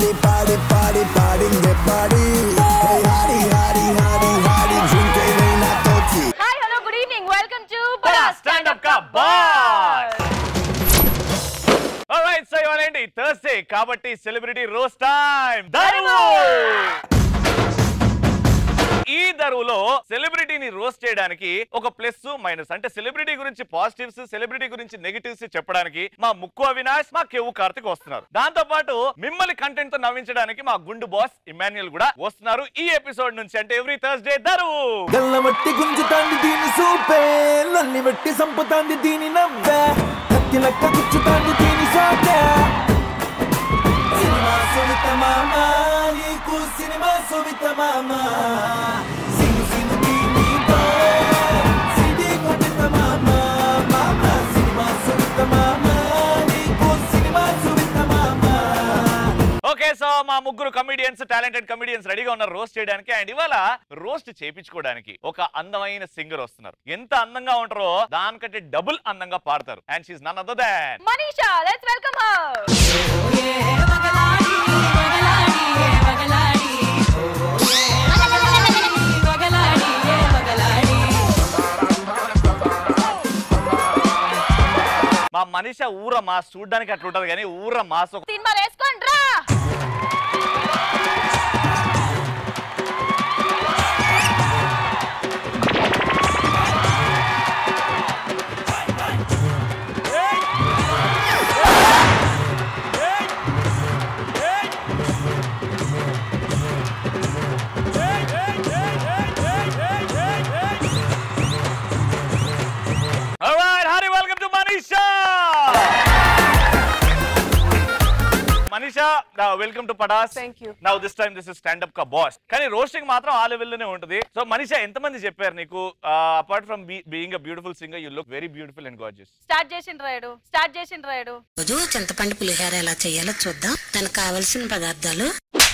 party, party, party, party in the party. Hey, hardy, hardy, hardy, hardy, drink it ain't not dirty. Hi hello good evening welcome to stand up కా boss alright so ఇవాళ ఏంటి Thursday కాబట్టి celebrity rose time దరువు ఈ దరువులో సెలబ్రిటీని roast చేయడానికి ఒక plus minus అంటే celebrity గురించి పాజిటివ్స్ సెలబ్రిటీ గురించి నెగిటివ్స్ చెప్పడానికి మా ముక్కు అవినాష్ మా కెవ్వు కార్తిక్ వస్తున్నారు దాంతో పాటు మిమ్మల్ని కంటెంట్ తో నవ్వించడానికి మా గుండు బాస్ ఇమాన్యుల్ కూడా వస్తున్నారు ఈ ఎపిసోడ్ నుంచి అంటే ఎవ్రీ థర్స్డే దరువు గల్లబట్టి గుంజుతాంది దీని సూపే నల్లి బట్టి సంపుతాంది దీని నవ్వే కత్తి లెక్క గుచ్చుతాంది దీని సోకే సినిమా సువిత మామ నీకు సినిమా సువిత మామ సిను సిను దీనితో సిడి కొట్టిత మామ మామ సినిమా సువిత మామ నీకు సినిమా సువిత మామ ఓకే సో మా ముగ్గురు కమిడియన్స్ టాలెంటెడ్ కమిడియన్స్ రెడీగా ఉన్నారు రోస్ట్ చేయడానికి అండ్ ఇవాళ రోస్ట్ చేపించుకోవడానికి ఒక అందమైన సింగర్ వస్తున్నారు ఎంత అందంగా ఉంటారో దానికంటే డబుల్ అందంగా పాడతారు and she's none other than Manisha let's welcome her మా మనిషి ఊర మాస్ చూడడానికి అట్లా ఉంటది కానీ ఊర మాస్ ఒక సినిమా వేసుకోండి రా Alright, Hari, welcome to Manisha. Manisha, now welcome to Padas. Thank you. Now this time this is stand up ka boss. కానీ రోస్టింగ్ మాత్రం ఆ లెవెల్ లోనే ఉంటుంది సో మనిషా ఎంతమంది చెప్పారు నీకు apart from being a beautiful singer you look very beautiful and gorgeous start చేసిండ్రు Rayudu start చేసిండ్రు రాయుడు రోజు చింతపండు పులిహోర ఎలా చేయాలో చూద్దాం దానికి కావలసిన పదార్థాలు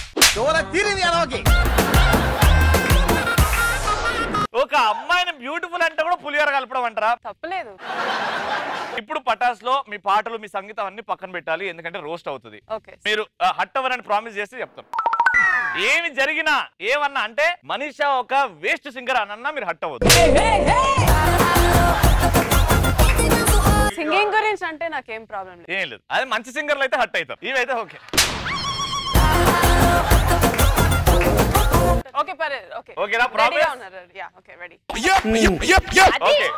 ఒక అమ్మాయిని బ్యూటిఫుల్ అంటే కూడా పులిహోర కలపడం అంటారా తప్పలేదు ఇప్పుడు పటాస్ లో మీ పాటలు మీ సంగీతం అన్ని పక్కన పెట్టాలి ఎందుకంటే రోస్ట్ అవుతుంది ఓకే మీరు హట్ అవ్వరని ప్రామిస్ చేస్తే చెప్తాను ఏమి జరిగినా ఏమన్నా అంటే మనీషా ఒక వేస్ట్ సింగర్ అనన్నా మీరు హట్ అవ్వద్దు సింగింగ్ గురించి అంటే నాకేం ప్రాబ్లం లేదు ఏం లేదు అదే మంచి సింగర్లు అయితే హట్ అవుతారు ఇవైతే ఓకే ఓకే పరే ఓకే ఓకేనా? రెడీగా Promise? ఉన్నారు yeah okay ready okay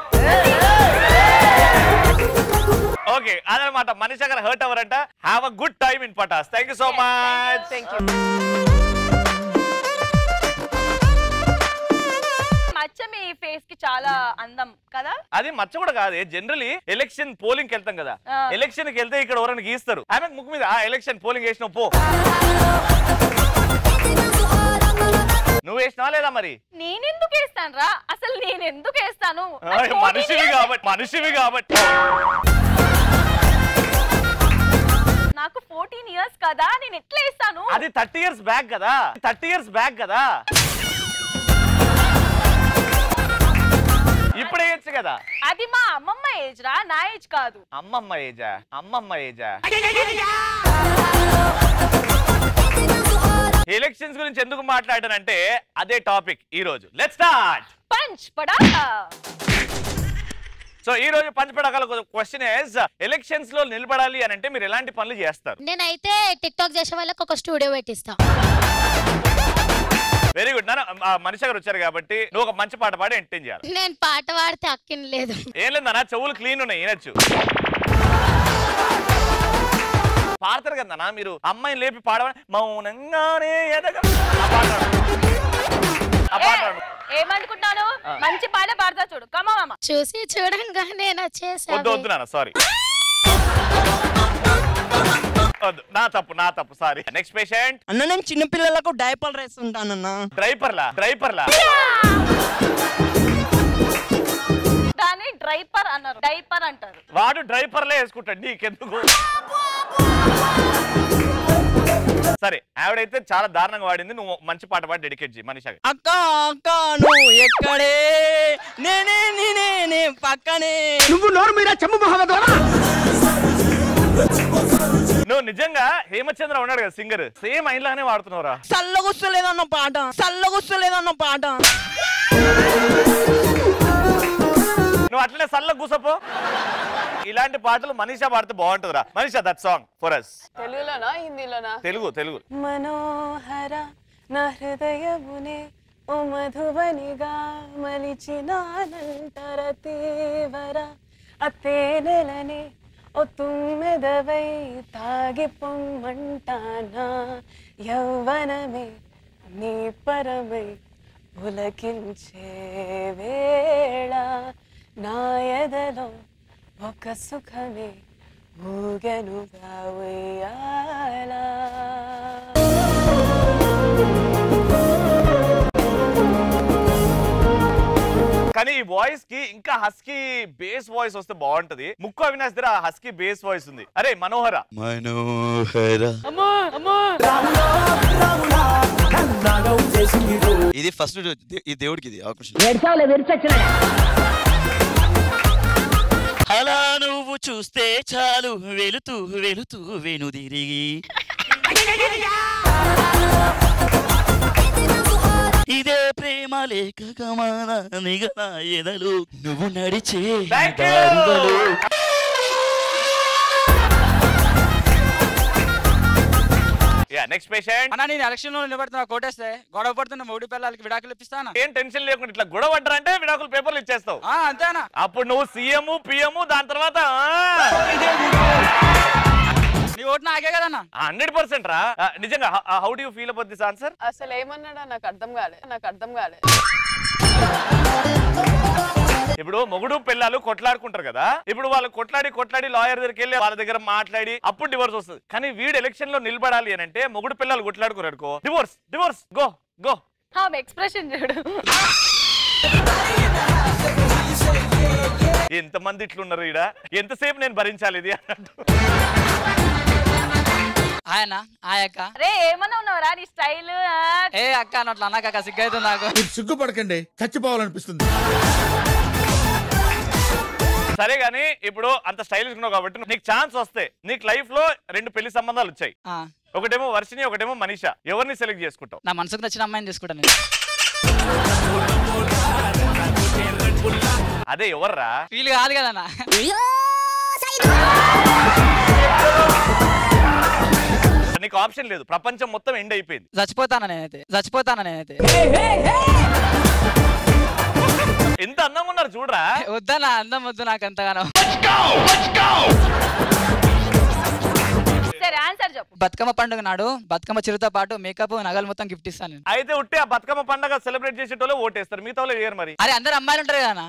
okay అదనమాట మనీషా గారు హర్ట్ అవ్వరంట have a good time in Patas thank you so much thank you మచ్చ మీ ఫేస్ కి చాలా అందం కదా అది మచ్చ కూడా కాదు జనరలీ ఎలక్షన్ పోలింగ్ కి వెళ్తాం కదా ఆ. ఎలక్షన్ కి వెళ్తే ఇక్కడ ఎవరైనా గీస్తారు ఆమె ముక్కు మీద ఆ ఎలక్షన్ పోలింగ్ వేసినావు పో నువ్వు వేసినావా లేదా మరి నేనెందుకు వేస్తాను రా అసలు నేను ఎందుకు వేస్తాను ఆయ్, మనిషివి కాబట్టి మనిషివి కాబట్టి నాకు ఫోర్టీన్ ఇయర్స్ కదా నేను ఎట్లా వేస్తాను అది థర్టీ ఇయర్స్ బ్యాక్ కదా థర్టీ ఇయర్స్ బ్యాక్ కదా ఇప్పుడు వేయచ్చు కదా అది మా అమ్మమ్మ ఏజ్ రా నా ఏజ్ కాదు అమ్మమ్మ ఏజా అమ్మమ్మ ఏజా ఎలక్షన్స్ గురించి ఎందుకు మాట్లాడానంటే అదే టాపిక్ ఈ రోజు లెట్ స్టార్ట్ పంచ్ పడా సో ఈ రోజు పంచపడగల క్వశ్చన్ ఇస్ ఎలక్షన్స్ లో నిలబడాలి అని అంటే మీరు ఎలాంటి పనులు చేస్తారు నేనైతే టిక్ టాక్ చేసే వాళ్ళకి ఒక స్టూడియో పెట్టిస్తా వెరీ గుడ్ నాన్న ఆ, మనిషి గారు వచ్చారు కాబట్టి నువ్వు ఒక మంచి పాట పాడి ఎంటర్టైన్ చేయాలి నేను పాట పాడితే అక్కిన లేదు ఏం లేదు నాన్న చెవులు క్లీన్ ఉన్నాయి వినొచ్చు పాడతారు కదా నాన్న మీరు అమ్మాయిని లేపి పాడమని మౌనంగానే ఎదగ ఆ పాట పాడు. ఆ పాట పాడు. ఏమనుకుంటున్నాను ఆ. మంచి పాట పాడతా చూడు కమా మామ చూసి చూడంగానే వద్దు నచ్చేసా వద్దు నాన్న సారీ వద్దు నా తప్పు నా తప్పు సారీ నెక్స్ట్ పేషెంట్ అన్న నేను చిన్నపిల్లలకు డైపర్ వేస్తుంటానన్నా డ్రైపర్లా డ్రైపర్లా దాన్ని డ్రైపర్ అన్నారు డైపర్ అంటారు వాడు డ్రైపర్లే వేసుకుంటాడు నీకెందుకు సరే ఆవిడైతే చాలా దారుణంగా వాడింది నువ్వు మంచి పాట పాడి డెడికేట్ చేయి మనిషి అక్క అక్క నువ్వు ఎక్కడే నేనే నేనే పక్కనే నువ్వు నోరు మీద చెమ్ము మహమ్మద్ నువ్వు నిజంగా హేమచంద్ర ఉన్నాడు కదా సింగర్ సేమ్ అయినలానే వాడుతున్నావురా చల్లగొస్తలేదన్న పాట చల్లగొస్తలేదన్న పాట నువ్వు అట్లనే సల్ల కూసపో ఇలాంటి పాటలు మనీషా పాడితే బాగుంటుందిరా Manisha that song for us తెలుగులోనా హిందీలోనా తెలుగు తెలుగు మనోహర నా హృదయమునే ఓ మధువనిగా మలిచినానంతర తీవర అత్తేనెలనే ఓ తుమ్మెదవై తాగి పొమ్మంటానా యౌవనమే నీ పరమై పులకించే వేళ నా ఎదలో ఒక సుఖమే ఊగనుగా ఉయ్యాలా కానీ ఈ వాయిస్ కి ఇంకా హస్కీ బేస్ వాయిస్ వస్తే బాగుంటది ముక్కు అవినాష్ దగ్గర హస్కీ బేస్ వాయిస్ ఉంది అరే మనోహర మనోహర నాగం చేసింది రో. ఇది ఫస్ట్ ఈ దేవుడికి ఇది అవకాశం అలా నువ్వు చూస్తే చాలు వెలుతూ వెలుతూ వెనుదిరిగి ఇదే ప్రేమ లేక గమన నిగన ఎదలు నువ్వు నడిచే Thank you. దారులలో యా నెక్స్ట్ పేషెంట్ అన్నా నేను ఎలక్షన్ లో నిలబడుతున్నా కోటేస్తే గొడవ పడుతున్న మూడు పిల్లలకి విడాకులు ఇప్పిస్తానా ఏం టెన్షన్ లేకుండా ఇట్లా గొడవ అంటారంటే విడాకులు పేపర్లు ఇచ్చేస్తావు ఆ, అంతేనా అప్పుడు నువ్వు సీఎం పిఎం దాని తర్వాత నీ ఓటు నాకే కదన్నా హండ్రెడ్ పర్సెంట్ రా ఆ, నిజంగా how do you feel about this answer అసలు ఏమన్నాడా నాకు అర్థం కాలే నాకు అర్థం కాలే ఇప్పుడు మొగుడు పిల్లలు కొట్లాడుకుంటారు కదా ఇప్పుడు వాళ్ళు కొట్లాడి కొట్లాడి లాయర్ దగ్గరికి వెళ్ళి వాళ్ళ దగ్గర మాట్లాడి అప్పుడు డివోర్స్ వస్తుంది కానీ వీడు ఎలక్షన్ లో నిలబడాలి అని అంటే మొగుడు పిల్లలు కొట్లాడుకోరు అనుకో డివోర్స్ డివోర్స్ గో గో ఆమె ఎక్స్ప్రెషన్ చూడు ఎంతమంది ఇట్లున్నారు ఈడ ఎంతసేపు నేను భరించాలి ఇది అన్నట్టు ఆయన ఆయక్క రే ఏమన్నా ఉన్నావురా నీ స్టైల్ ఏ అక్క అన్నట్లు అన్నాక సిగ్గైతుంది నాకు మీరు సిగ్గుపడకండి చచ్చిపోవాలనిపిస్తుంది సరే గానీ ఇప్పుడు అంత స్టైలిష్ ఉన్నావు కాబట్టి నీకు ఛాన్స్ వస్తే నీకు లైఫ్ లో రెండు పెళ్లి సంబంధాలు వచ్చాయి ఆ, ఒకటేమో వర్షిని ఒకటేమో మనీషా ఎవరిని సెలెక్ట్ చేసుకుంటావు నా మనసుకు నచ్చిన అమ్మాయిని తీసుకుంటాను నేను అదే ఎవర్రా ఫీల్ కాదు కదన్నా నీకు ఆప్షన్ లేదు ప్రపంచం మొత్తం ఎండ్ అయిపోయింది చచ్చిపోతానా నేనైతే చచ్చిపోతానా నేనైతే ఎంత అందంగా ఉన్నారు చూడరా వద్దనా అందం వద్దు నాకు ఎంతగానో సరే ఆన్సర్ చెప్పు బతుకమ్మ పండుగ నాడు బతుకమ్మ చిరుతో పాటు మేకప్ నగలు మొత్తం గిఫ్ట్ ఇస్తాను నేను అయితే ఉట్టి ఆ బతుకమ్మ పండగ సెలబ్రేట్ చేసేటోళ్ళు ఓటేస్తారు మిగతా వాళ్ళు వేయరు మరి అరే అందరు అమ్మాయిలు ఉంటారు కదా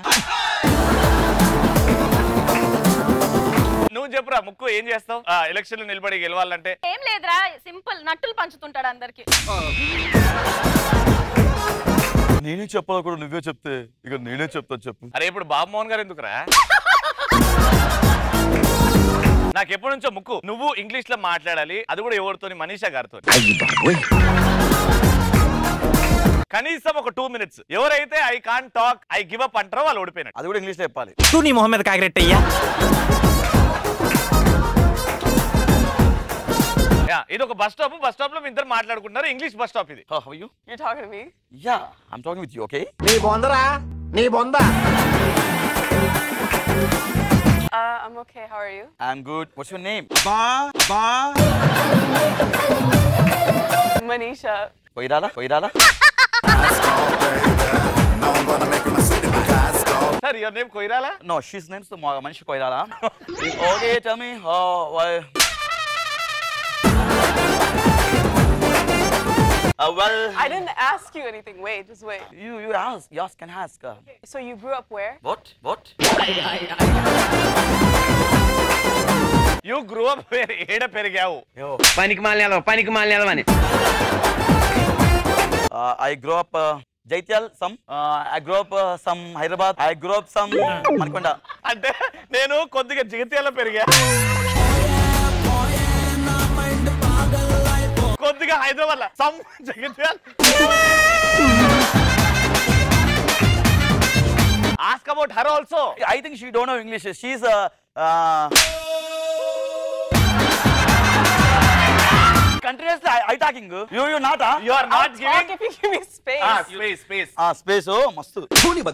నువ్వు చెప్పురా ముక్కు ఏం చేస్తావు ఎలక్షన్ లో నిలబడి గెలవాలంటే ఏం లేదురా సింపుల్ నట్టులు పంచుతుంటాడు అందరికి నేనే చెప్పాలి కూడా నువ్వే చెప్తే ఇక నేనే చెప్తా చెప్పు అరే ఇప్పుడు బాబు మోహన్ గారు ఎందుకురా నాకు ఎప్పటి నుంచో ముక్కు నువ్వు ఇంగ్లీష్ లో మాట్లాడాలి అది కూడా ఎవరితోని మనీషా గారితో కనీసం ఒక టూ మినిట్స్ ఎవరైతే I can talk I give up అంటారో వాళ్ళు ఓడిపోయినట్టు అది కూడా ఇంగ్లీష్ లో చెప్పాలి తూ నీ మొహమ్మద్ కాకిరెట్టయ్యా యా, ఇది ఒక బస్ స్టాప్ బస్ స్టాప్ లో మీ ఇద్దరు మాట్లాడుకుంటారు ఇంగ్లీష్ బస్ స్టాప్ ఇది how you you talking to me yeah I'm talking with you okay నీ బొందరా నీ బొంద I'm okay how are you I'm good what's your name బా బా Manisha Koirala Koirala sir your name Koirala No, she's name's the Mo- Manish Koirala. okay, tell me how why. Uh, well, I didn't ask you anything. Wait, just wait. you you ask, you ask can ask. Uh, So you grew up where? what what? You grew up ఏడ పెరిగావు Yo, పనికి మాలిన పనికి మాలిన అని uh, I grew up uh, Jaityal some. Uh, I grew up uh, some Hyderabad. I grew up some Manikonda. అంటే నేను కొద్దిగా జగిత్యాల పెరిగా కొద్దిగా Hyderabad some Jagtial ask about her also I think she don't know English. She's uh, uh, continuously I talking you you not you are not Talk giving if you give me space. ఆ space space ఆ space మస్తు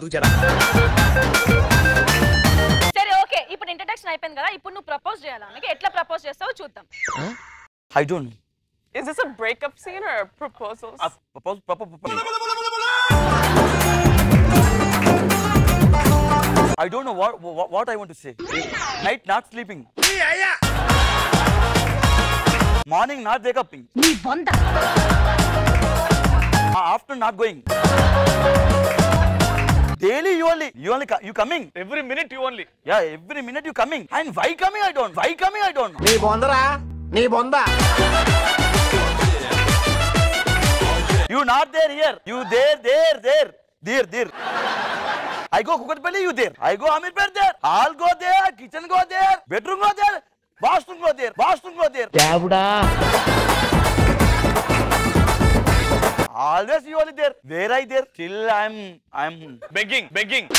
సరే okay ఇప్పుడు introduction అయిపోయింది కదా ఇప్పుడు నువ్వు propose చేయాలి ఆమెకి ఎట్లా ప్రపోజ్ చేస్తావో చూద్దాం I don't Is this a breakup scene or a proposal? I don't know what, what what I want to say. Night not sleeping. Morning not wake up. Uh, afternoon not going. Daily you only you only co- you coming. Every minute you only Yeah, every minute you coming. And why coming I don't. Why coming I don't. know. నీ బొందరా నీ బొందా You not there here. You there there there there there. I go Kukatpalli, you there. I go Amirpet there. I'll go there. Kitchen go there. Bedroom go there. Washroom go there. Washroom go there. Always you only there. Where I there? Till I'm I'm begging begging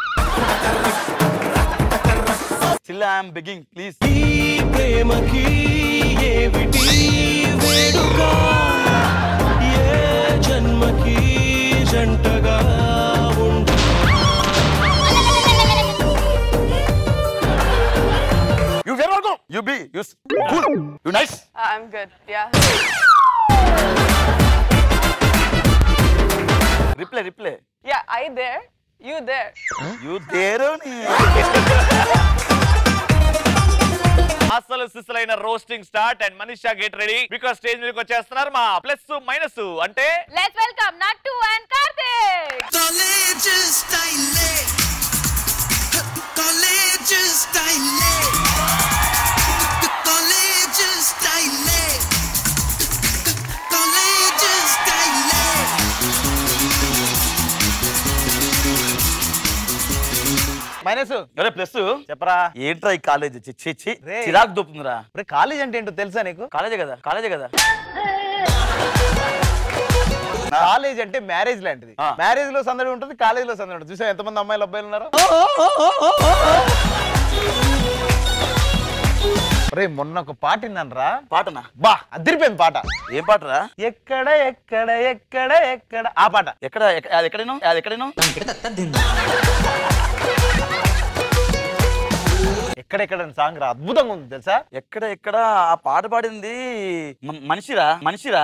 still I'm begging. Please. ప్రేమకి ఏమిటి వేడుక ఏ జన్మకి జంటగా ఉండ You where all go? You be. You s- cool. You nice. Uh, I'm good. Yeah. Replay replay. Yeah, I there. You there. You there only. అసలు సిసలైన roasting start and Manisha get ready because stage మీదకి వచ్చేస్తున్నారు మా plus minus అంటే let's welcome Nattu and Karthik college స్టైలే college స్టైలే college స్టైలే college స్టైలే మైనస్ అరే ప్లస్ చెప్పరా ఏంట్రా ఈ కాలేజ్ చిచ్చి చి రేయ్. చిరాకు దొప్పుతుందిరా ఇప్పుడు కాలేజ్ అంటే ఏంటో తెలుసా నీకు కాలేజే కదా కాలేజే కదా కాలేజ్ అంటే మ్యారేజ్ లాంటిది ఆ. మ్యారేజ్ లో సందడి ఉంటుంది కాలేజ్ లో సందడి ఉంటుంది చూసా ఎంతమంది అమ్మాయిలు అబ్బాయిలు ఉన్నారు రే మొన్న ఒక పాట విన్నాను రా పాటనా బా అదిరిపోయింది పాట ఏం పాటరా ఎక్కడ ఎక్కడ ఎక్కడ ఎక్కడ ఆ పాట ఎక్కడ ఎక్క- అది ఎక్కడేనో అది ఎక్కడేనో ఎక్కడెక్కడ సాంగ్ రా అద్భుతంగా ఉంది తెలుసా ఎక్కడ ఎక్కడ ఆ పాట పాడింది మ- మనిషిరా మనిషిరా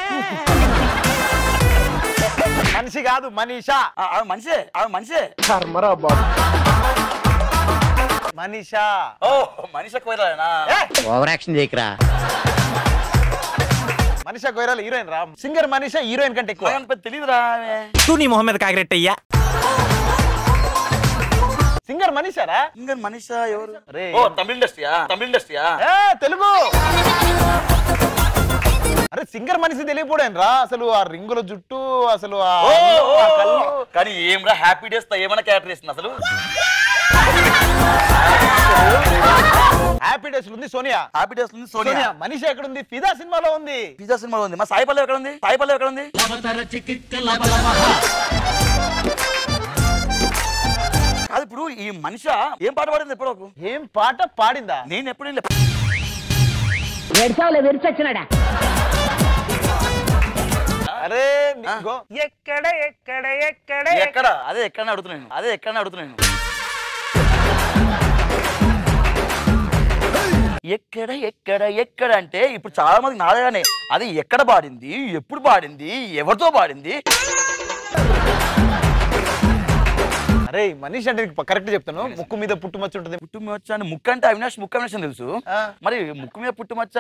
మనిషి కాదు మనీషా ఆ, ఆవిడ మనిషే ఆవిడ మనిషే కర్మరా బాబు మనీషా ఓ మనిషి కోయరానా ఏ, ఓవర్ యాక్షన్ చేయకరా మనీషా కొయిరాల హీరోయిన్ రా సింగర్ మనీషా హీరోయిన్ కంటే ఎక్కువ పెద్ద తెలియదురా ఆమె. తూ నీ మొహం మీద కాకిరెట్టయ్యా సింగర్ మనీషా రా ఇంకా మనిషా ఎవరు రే. ఓ తమిళ ఇండస్ట్రీయా తమిళ ఇండస్ట్రీయా ఏ, తెలుగు అరే సింగర్ మనిషి తెలియపోయాను రా అసలు ఆ రింగుల జుట్టు అసలు ఆ ఓ, ఓ, ఆ కళ్ళు ఓ. కానీ ఏమ్రా హ్యాపీ డేస్ తో ఏమైనా క్యారెక్టర్ వేస్తుంది అసలు హ్యాపీ డేస్ ఉంది సోనియా హ్యాపీ డేస్ ఉంది సోనియా సోనియా మనిషి ఎక్కడ ఉంది ఫిదా సినిమాలో ఉంది పిజ్జా సినిమాలో ఉంది మా సాయి పల్లవి ఎక్కడ ఉంది సాయి పల్లవి ఎక్కడ ఉంది కాదు ఇప్పుడు ఈ మనిషి ఏం పాట పాడింది ఎప్పుడు ఒక? ఏం పాట పాడిందా నేను ఎప్పుడు వినలే. అరే నీకో ఎక్కడ ఎక్కడ ఎక్కడ ఎక్కడ అదే ఎక్కడ అడుగుతున్నాను అదే ఎక్కడ అడుగుతున్నాను ఎక్కడ ఎక్కడ ఎక్కడ అంటే ఇప్పుడు చాలా మంది నాదేగానే అది ఎక్కడ పాడింది ఎప్పుడు పాడింది ఎవరితో పాడింది అరే మనిషి అంటే కరెక్ట్ చెప్తాను ముక్కు మీద పుట్టుమచ్చ ఉంటుంది పుట్టుమచ్చ అని ముక్కు అంటే అవినాష్ ముక్కు అవినాష్ అని తెలుసు ఆ. మరి ముక్కు మీద పుట్టుమచ్చ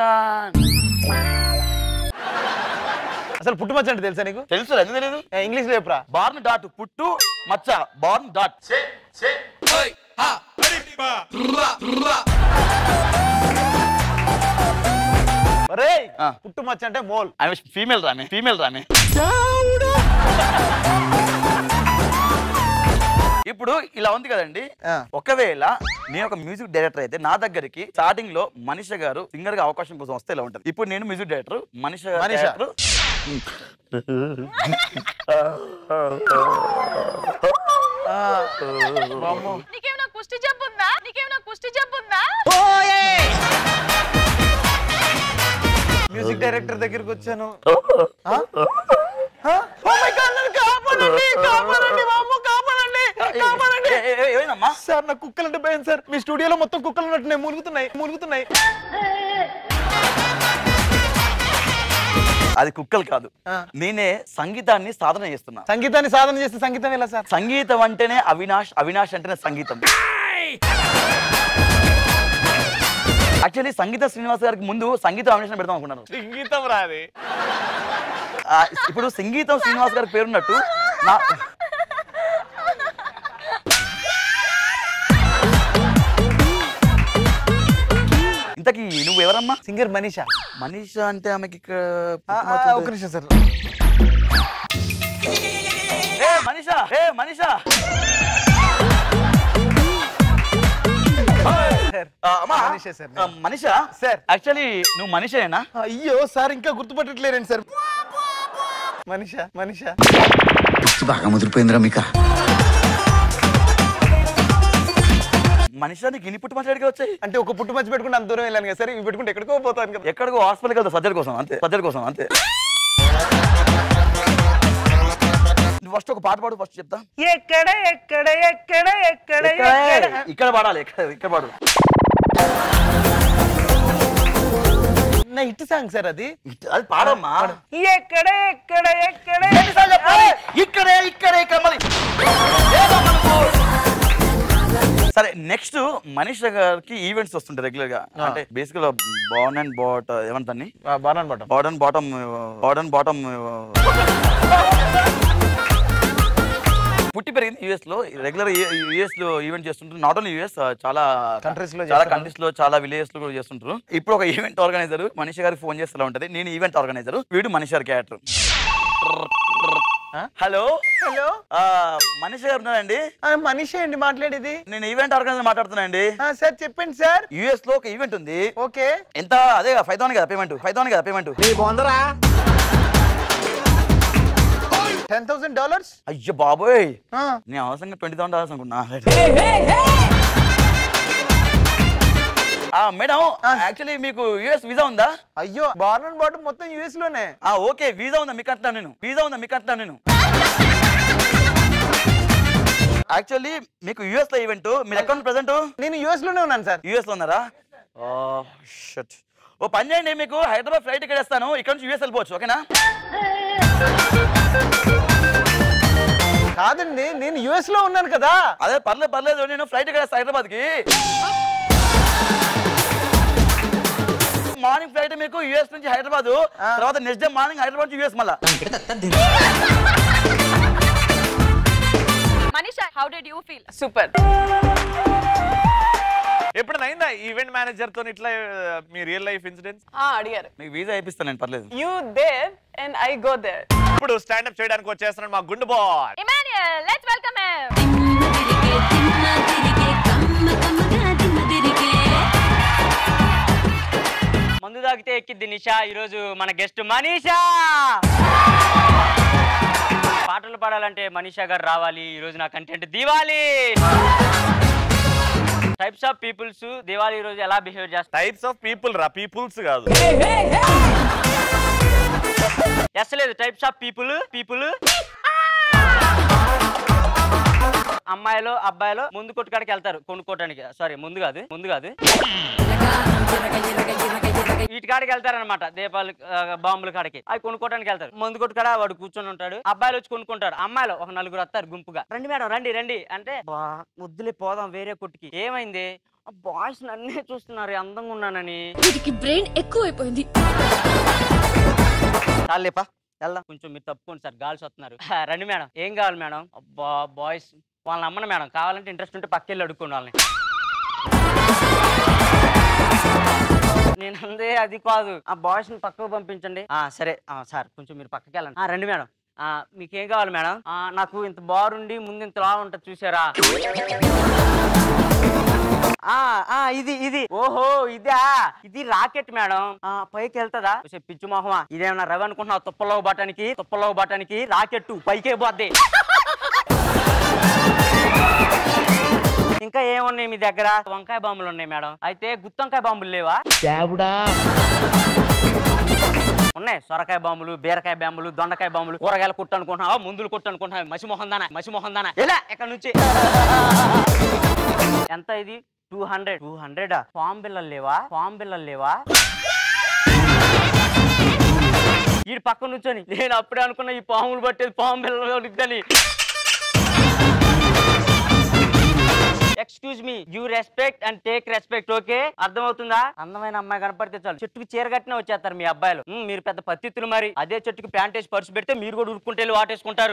అసలు పుట్టుమచ్చ అంటే తెలుసా నీకు తెలుసు ఎందుకు తెలియదు ఏ, ఇంగ్లీష్ లో చెప్పురా బార్న్ డాట్ పుట్టు మచ్చ బార్న్ డాట్ అరే ఆ. పుట్టుమచ్చ అంటే మోల్ ఆమె ఫీమేల్ రామే ఫీమేల్ రామే ఇప్పుడు ఇలా ఉంది కదండి ఆ. ఒకవేళ నేను ఒక మ్యూజిక్ డైరెక్టర్ అయితే నా దగ్గరికి స్టార్టింగ్ లో మనిష గారు సింగర్ గా అవకాశం కోసం వస్తే ఇలా ఉంటది ఇప్పుడు నేను మ్యూజిక్ డైరెక్టర్ మనిష గారు మనీషా. డైరెక్టర్ నీకేమైనా కుష్టి జబ్బు ఉందా నీకేమైనా కుష్టి జబ్బు ఉందా మ్యూజిక్ డైరెక్టర్ దగ్గరికి వచ్చాను ఆ? ఆ? Oh my God, నన్ను కాపాడండి కాపాడండి వామ్మో, కాపాడండి కాపాడండి ఏమైందమ్మా సార్ నాకు కుక్కలంటే భయం సార్ మీ స్టూడియోలో మొత్తం కుక్కలు ఉన్నట్టున్నాయి మునుగుతున్నాయి మునుగుతున్నాయి అది కుక్కలు కాదు నేనే సంగీతాన్ని సాధన చేస్తున్నా సంగీతాన్ని సాధన చేస్తే సంగీతం ఎలా సార్ సంగీతం అంటేనే అవినాష్ అవినాష్ అంటేనే సంగీతం యాక్చువల్లీ సంగీత శ్రీనివాస్ గారికి ముందు సంగీతం అవినాష్ పెడదాం అనుకున్నాను సంగీతం రాది ఆ, ఇప్పుడు సంగీతం శ్రీనివాస్ గారి పేరున్నట్టు నా ఇంతకీ నువ్వు ఎవరమ్మా సింగర్ మనీషా మనీషా అంటే ఆమెకి ఇక్కడ ఒక నిమిషం సార్ ఏ మనీషా ఏ మనీషా ఆ, అమ్మా, మనీషే సార్ ఆ, మనీషా సార్ యాక్చువల్లీ నువ్వు మనిషేనా అయ్యో సార్ ఇంకా గుర్తుపట్టట్లేరండి సార్ మనీషా మనీషా బాగా ముదిరిపోయిందిరా మీకా మనిషా నీకు ఇన్ని పుట్టు మాట్లాడికి వచ్చాయి అంటే ఒక పుట్టు మధ్య పెట్టుకుంటే అంత దూరం వెళ్ళాను కదా సార్ ఇవి పెట్టుకుంటే ఎక్కడికో పోతాను కదా ఎక్కడికో హాస్పిటల్ కదా సర్జరీ కోసం అంతే సర్జరీ కోసం అంతే నువ్వు ఫస్ట్ ఒక పాట పాడు ఫస్ట్ చెప్తా ఎక్కడ ఎక్కడ ఎక్కడ ఎక్కడ ఇక్కడ ఇక్కడ పాడాలి ఇక్కడ ఇక్కడ పాడు నా హిట్ సాంగ్ సార్ అది అది పాడమ్మా ఎక్కడ ఎక్కడ ఎక్కడ ఎన్నిసార్లు చెప్పాలి? ఇక్కడే ఇక్కడే ఇక్కడ మళ్ళీ ఏదమ్మా నువ్వు? సరే నెక్స్ట్ మనీష్ గారికి ఈవెంట్స్ వస్తుంటాయి రెగ్యులర్ గా అంటే బేసిక్ గా బాన్ అండ్ బాట్ ఏమంటాన్ని born bottom bad and bottom bad and bottom పుట్టి పెరిగింది యూఎస్ లో రెగ్యులర్ యూఎస్ లో ఈవెంట్ చేస్తుంటారు నాట్ ఓన్లీ యూఎస్ చాలా Countries లో చాలా చేస్తున్నారు. కంట్రీస్ లో చాలా విలేజెస్ లో కూడా చేస్తుంటారు ఇప్పుడు ఒక ఈవెంట్ ఆర్గనైజర్ మనిషి గారికి ఫోన్ చేస్తూ ఉంటది నేను ఈవెంట్ ఆర్గనైజర్ వీడు మనిషి గారి క్యారెక్టర్ హలో హలో మనిషి గారు ఉన్నారండి మనీషే అండి మాట్లాడేది నేను ఈవెంట్ ఆర్గనైజర్ మాట్లాడుతున్నానండి సార్ చెప్పండి సార్ యుఎస్ లో ఒక ఈవెంట్ ఉంది ఓకే ఎంత అదే ఫైవ్ థౌసండ్ కదా పేమెంట్ ఫైవ్ థౌసండ్ కదా పేమెంట్ బొందరా టెన్ థౌసండ్ డాలర్స్ అయ్యో బాబోయ్ నేను అవసరంగా ట్వంటీ థౌసండ్ డాలర్స్ అనుకున్నా ఆ మేడం యాక్చువల్లీ మీకు యుఎస్ వీసా ఉందా అయ్యో బార్న్ అండ్ బాటం మొత్తం యుఎస్ లోనే ఆ ఓకే వీసా ఉందా మీకు అంటున్నాను నేను వీసా ఉందా మీకు అంటున్నాను నేను యాక్చువల్లీ మీకు యుఎస్ లో ఈవెంట్ మీరు ఎక్కడ ప్రెసెంట్ నేను యుఎస్ లోనే ఉన్నాను సార్ యుఎస్ లో ఉన్నారా షట్ ఓ పని చేయండి మీకు హైదరాబాద్ ఫ్లైట్ ఇక్కడ వేస్తాను ఇక్కడ నుంచి యుఎస్ వెళ్ళిపోవచ్చు ఓకేనా కాదండి నేను యుఎస్ లో ఉన్నాను కదా అదే పర్లేదు పర్లేదు నేను ఫ్లైట్ ఇక్కడ వేస్తాను హైదరాబాద్ కి మార్నింగ్ ఫ్లైట్ మీకు యుఎస్ నుంచి హైదరాబాద్ తర్వాత నెక్స్ట్ డే మార్నింగ్ హైదరాబాద్ నుంచి యుఎస్ మళ్ళా Manisha how did you feel super ఎప్పుడైనా అయిందా ఈవెంట్ మేనేజర్ తో ఇట్లా ఆ, మీ రియల్ లైఫ్ ఇన్సిడెంట్స్ అడిగారు మీకు వీసా వేపిస్తాను నేను పర్లేదు you there and I go there ఇప్పుడు స్టాండప్ చేయడానికి వచ్చేస్తున్నాడు మా గుండు boy Emmanuel let's welcome him మందు తాగితే ఎక్కిద్ది నిషా ఈరోజు మన గెస్ట్ మనీషా పాటలు పాడాలంటే మనీషా గారు రావాలి ఈరోజు నా content Diwali types of peoples Diwali రోజు ఎలా బిహేవ్ చేస్తారు టైప్స్ ఆఫ్ పీపుల్ రా పీపుల్స్ కాదు ఎస్ లేదు టైప్స్ ఆఫ్ పీపుల్ పీపుల్ అమ్మాయిలు అబ్బాయిలు ముందు కొట్టుకాడికి వెళ్తారు కొనుక్కోవడానికి సారీ ముందు కాదు ముందు కాదు వీటి కాడికి వెళ్తారనమాట దీపాలు ఆ, బాంబుల కాడికి అవి కొనుక్కోవడానికి వెళ్తారు ముందు కొట్టు కాడ వాడు కూర్చొని ఉంటాడు అబ్బాయిలు వచ్చి కొనుక్కుంటారు అమ్మాయిలు ఒక నలుగురు వస్తారు గుంపుగా రండి మేడం రండి రండి అంటే "బా, వద్దులే పోదాం వేరే కొట్టుకి ఏమైంది బాయ్స్ నన్నే చూస్తున్నారు అందంగా ఉన్నానని వీటికి బ్రెయిన్ ఎక్కువైపోయింది చాలేపా వెళ్దాం కొంచెం మీరు తప్పుకోండి సార్ గాల్స్ వస్తున్నారు "హా, రండి మేడం ఏం కావాలి మేడం అబ్బా బాయ్స్ వాళ్ళని అమ్మను మేడం కావాలంటే ఇంట్రెస్ట్ ఉంటే పక్కెళ్ళి అడుక్కోండి వాళ్ళని నేను అందే అది కాదు ఆ బాయ్స్ ని పక్కకు పంపించండి ఆ సరే ఆ, సార్ కొంచెం మీరు పక్కకి వెళ్ళండి ఆ, రండి మేడం ఆ, మీకేం కావాలి మేడం ఆ, నాకు ఇంత బారుండి ముందు ఇంత లా ఉంటుంది చూసారా ఆ ఆ ఇది ఇది ఓహో ఇదా ఇది రాకెట్ మేడం ఆ పైకి వెళ్తదా చూసే పిచ్చి మొహమా ఇదేమన్నా రవి అనుకుంటున్నావు తుప్పలో బటానికి తుప్పలో బటానికి రాకెట్ పైకే పోద్ది ఇంకా ఏమున్నాయి మీ దగ్గర వంకాయ బాంబులు ఉన్నాయి మేడం అయితే గుత్తొంకాయ బాంబులు లేవా ఉన్నాయి సొరకాయ బాంబులు బీరకాయ బాంబులు దొండకాయ బాంబులు కూరగాయలు కొట్టు అనుకుంటున్నావా ముందులు కొట్టు అనుకుంటున్నావు మసి మొహం దానా మసి మొహం దానా ఎలా ఇక్కడ నుంచి ఎంత ఇది టూ హండ్రెడ్ టూ హండ్రెడ్ ఫామ్ బిల్లలు లేవా ఫామ్ బిల్లలు లేవా ఈ పక్క నుంచొని నేను అప్పుడే అనుకున్నా ఈ పాములు పట్టేది పాము బిల్లలు excuse me you respect and take respect okay అర్థమవుతుందా అందమైన అమ్మాయి కనపడితే చాలు చెట్టుకు చీర కట్టినా వచ్చేస్తారు మీ అబ్బాయిలు మ్, మీరు పెద్ద పత్తిత్తులు మరి అదే చెట్టుకు ప్యాంట్ వేసి పర్సు పెడితే మీరు కూడా ఉరుక్కుంటే వెళ్ళి వాటేసుకుంటారు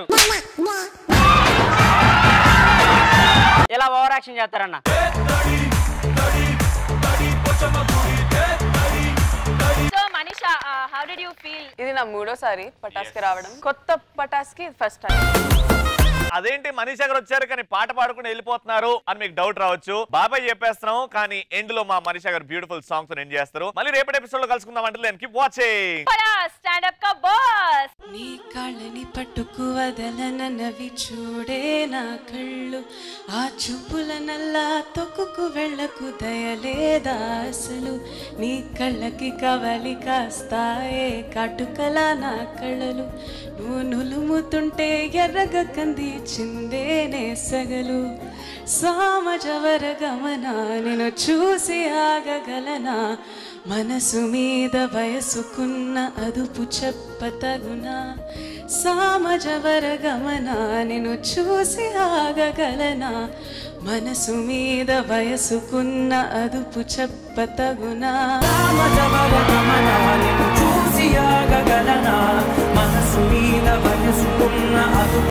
ఇలా ఓవర్ యాక్షన్ చేస్తారన్న so Manisha how did you feel ఇది నా మూడోసారి పటాస్కి రావడం కొత్త పటాస్కి ఫస్ట్ టైం అదేంటి మనీషా గారు వచ్చారు కానీ పాట పాడకుండా వెళ్ళిపోతున్నారు అని మీకు డౌట్ రావచ్చు బాబాయ్ చెప్పేస్తున్నాం కానీ ఎండ్ లో మా మనీషా గారు బ్యూటిఫుల్ సాంగ్స్ ఎండ్ చేస్తారు మళ్ళీ రేపటి ఎపిసోడ్ లో కలుసుకుందాం అంటే నేను కీప్ వాచింగ్ స్టాండ్ అప్ కా బాస్ నీ కళ్ళని పట్టుకు వదలనవి చూడే నా కళ్ళు ఆ చూపుల నల్లా తొక్కుకు వెళ్ళకు దయలేదా అసలు నీ కళ్ళకి కవలి కాస్తాయే కాటుకల నా కళ్ళలు నువ్వు నులుముతుంటే ఎర్రగ కంది చిందేనే సగలు సామజవర గమన నేను చూసి ఆగగలనా మనసు మీద వయసుకున్న అదుపు చెప్పతగునా సామజవర గమన నేను చూసి ఆగగలనా మనసు మీద వయసుకున్న అదుపు చెప్పతగునా చూసి ఆగగలనా మనసు మీద వయసుకున్న అదు